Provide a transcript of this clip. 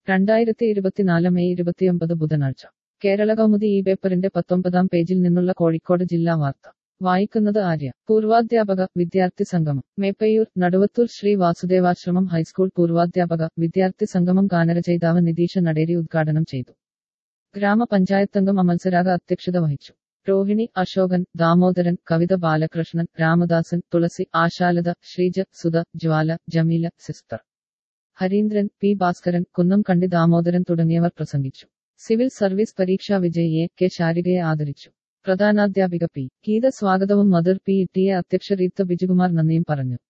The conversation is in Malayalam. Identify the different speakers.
Speaker 1: രണ്ടായിരത്തി ഇരുപത്തിനാല് മെയ് ഇരുപത്തിയൊമ്പത് ബുധനാഴ്ച കേരള കൗമുദി ഈ പേപ്പറിന്റെ പത്തൊമ്പതാം പേജിൽ നിന്നുള്ള കോഴിക്കോട് ജില്ലാ വാർത്ത വായിക്കുന്നത് ആര്യ പൂർവാധ്യാപക വിദ്യാർത്ഥി സംഗമം മേപ്പയൂർ നടുവത്തൂർ ശ്രീ വാസുദേവാശ്രമം ഹൈസ്കൂൾ പൂർവാധ്യാപക വിദ്യാർത്ഥി സംഗമം ഗാനരചയിതാവ് നിതീഷ നടേരി ഉദ്ഘാടനം ചെയ്തു ഗ്രാമപഞ്ചായത്തംഗം അമത്സരാഗ അധ്യക്ഷത വഹിച്ചു രോഹിണി അശോകൻ ദാമോദരൻ കവിത ബാലകൃഷ്ണൻ രാമദാസൻ തുളസി ആശാലത ശ്രീജ സുധ ജ്വാല ജമീല സിസ്റ്റർ ഹരീന്ദ്രൻ പി ഭാസ്കരൻ കുന്നം കണ്ടി ദാമോദരൻ തുടങ്ങിയവർ പ്രസംഗിച്ചു സിവിൽ സർവീസ് പരീക്ഷാ വിജയിയെ കെ ശാരികയെ ആദരിച്ചു പ്രധാനാധ്യാപിക പി ഗീത സ്വാഗതവും മദർ പി ടി എ അധ്യക്ഷ റീത്ത ബിജുകുമാർ നന്ദിയും പറഞ്ഞു